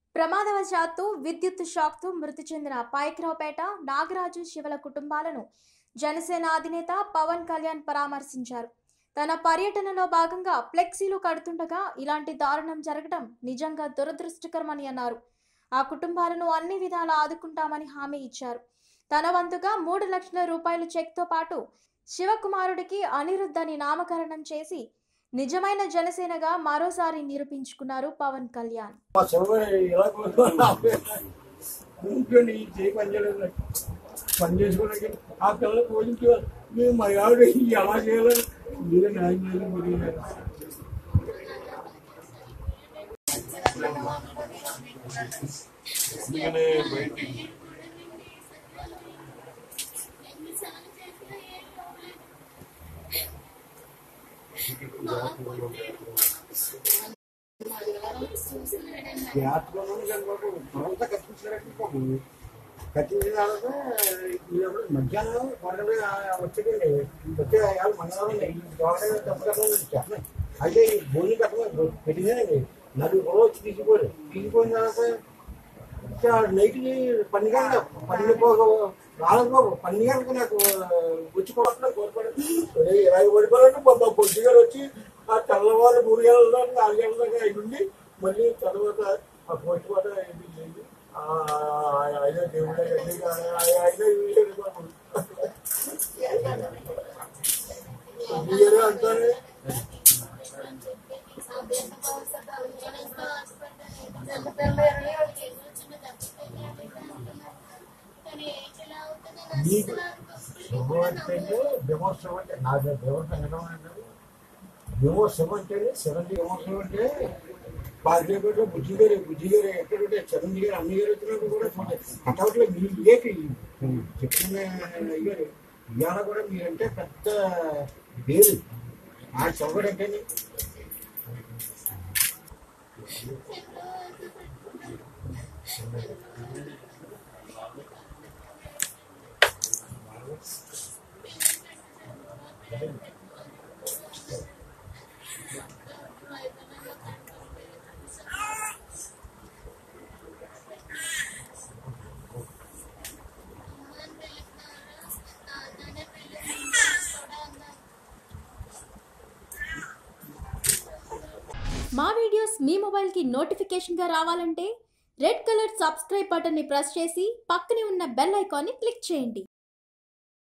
ప్రమాదవశాత్తు విద్యుత్ షాక్తో మృతి చెందిన పాయకరావుపేట నాగరాజు శివల కుటుంబాలను జనసేన అధినేత పవన్ కళ్యాణ్ పరామర్శించారు తన పర్యటనలో భాగంగా ఫ్లెక్సీలు కడుతుండగా ఇలాంటి దారుణం జరగడం నిజంగా దురదృష్టకరమని అన్నారు ఆ కుటుంబాలను అన్ని విధాలా ఆదుకుంటామని హామీ ఇచ్చారు తన వంతుగా మూడు లక్షల రూపాయల చెక్తో పాటు శివకుమారుడికి అనిరుద్ధ్ అని నామకరణం చేసి నిజమైన జనసేనగా మరోసారి నిరూపించుకున్నారు పవన్ కళ్యాణ్ మా సర్వర్ ఎలా ఇంట్లో ఈ చేయి పని చేయలేదు పని చేసుకోవడానికి ఆ పిల్లలు పోషించేవారు మేము మరి ఆవిడ ఎలా చేయాలని మీరే న్యాయం చేయాలి మీరు అందుకనే బయటికి జాతకంలోనే కానీ బాబు పొలంతా కట్టించారంటే బాబు కట్టించిన తర్వాత ఇప్పుడు మధ్యాహ్నం వరదలు వచ్చేటండి వచ్చే వాళ్ళు మంగళవారం దోహద తప్పకుండా చెప్పండి అయితే ఈ భూమి కట్టడం పెట్టిందండి నలుగురు కూడా వచ్చి తీసిపోయారు తీసిపోయిన తర్వాత నైట్కి పన్నెండు గంటల పన్నెండు రాలేదు బాబు పన్నెండు గంటలకు నాకు వచ్చి కొట్టడం కోరుకోవడం ఇరవై పడిపోయాలంటే మా పొద్దు గారు వచ్చి ఆ తెల్లవారు మూడు గంటల దాకా నాలుగు గంటల దాకా అయి ఉండి మళ్ళీ తర్వాత ఆ పోటీ కూడా ఏమీ లేదు ఆ, ఆయన దేవుడే అన్ని ఆయన వీళ్ళే బాబు. మీరే అంటారు మీకు శుభం అంటే విమోత్సవం అంటే నా దేవత అనడం అంటే విమోత్సవం అంటే చిరంజీవి విమోత్సవం అంటే పార్టీలో బుద్ధి గారు బుద్ధి గారు ఎక్కడుంటే చిరంజీవి గారు అన్ని గారు వచ్చినప్పుడు కూడా కటౌట్లో మీరు ఏకి చెప్పిన అయ్యారు ఇవాళ కూడా మీరంటే పెద్ద పేరు ఆ చదవడంటే మా వీడియోస్ మీ మొబైల్కి నోటిఫికేషన్గా రావాలంటే రెడ్ కలర్ సబ్స్క్రైబ్ బటన్ని ప్రెస్ చేసి పక్కనే ఉన్న బెల్ ఐకాన్ని క్లిక్ చేయండి